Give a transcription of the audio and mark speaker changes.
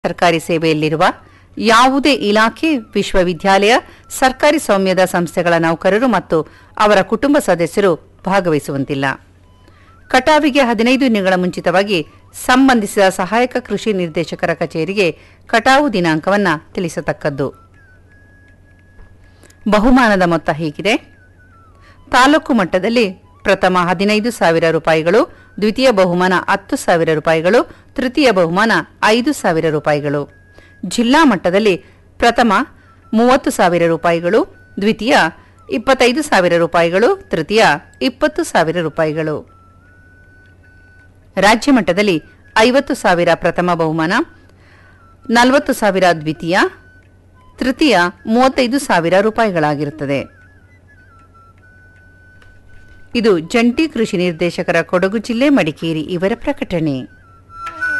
Speaker 1: ಸರ್ಕಾರಿ ಸೇವೆಯಲ್ಲಿರುವ ಯಾವುದೇ ಇಲಾಖೆ ವಿಶ್ವವಿದ್ಯಾಲಯ ಸರ್ಕಾರಿ ಸೌಮ್ಯದ ಸಂಸ್ಥೆಗಳ ನೌಕರರು ಮತ್ತು ಅವರ ಕುಟುಂಬ ಸದಸ್ಯರು ಭಾಗವಹಿಸುವಂತಿಲ್ಲ ಕಟಾವಿಗೆ ಹದಿನೈದು ದಿನಗಳ ಮುಂಚಿತವಾಗಿ ಸಂಬಂಧಿಸಿದ ಸಹಾಯಕ ಕೃಷಿ ನಿರ್ದೇಶಕರ ಕಚೇರಿಗೆ ಕಟಾವು ದಿನಾಂಕವನ್ನು ತಿಳಿಸತಕ್ಕದ್ದು ಬಹುಮಾನದ ಮೊತ್ತ ಹೀಗಿದೆ ತಾಲೂಕು ಮಟ್ಟದಲ್ಲಿ ಪ್ರಥಮ ಹದಿನೈದು ಸಾವಿರ ರೂಪಾಯಿಗಳು ದ್ವಿತೀಯ ಬಹುಮಾನ ಹತ್ತು ಸಾವಿರ ರೂಪಾಯಿಗಳು ತೃತೀಯ ಬಹುಮಾನ ಐದು ಸಾವಿರ ರೂಪಾಯಿಗಳು ಜಿಲ್ಲಾ ಮಟ್ಟದಲ್ಲಿ ಪ್ರಥಮ ಮೂವತ್ತು ಸಾವಿರ ರೂಪಾಯಿಗಳು ದ್ವಿತೀಯ ಇಪ್ಪತ್ತೈದು ಸಾವಿರ ರೂಪಾಯಿಗಳು ತೃತೀಯ ಇಪ್ಪತ್ತು ಸಾವಿರ ರೂಪಾಯಿಗಳು ರಾಜ್ಯ ಮಟ್ಟದಲ್ಲಿ ಐವತ್ತು ಸಾವಿರ ಪ್ರಥಮ ಬಹುಮಾನ ನಲವತ್ತು ಸಾವಿರ ದ್ವಿತೀಯ ತೃತೀಯ ಮೂವತ್ತೈದು ಸಾವಿರ ರೂಪಾಯಿಗಳಾಗಿರುತ್ತದೆ ಇದು ಜಂಟಿ ಕೃಷಿ ನಿರ್ದೇಶಕರ ಕೊಡಗು ಜಿಲ್ಲೆ ಮಡಿಕೇರಿ ಇವರ ಪ್ರಕಟಣೆ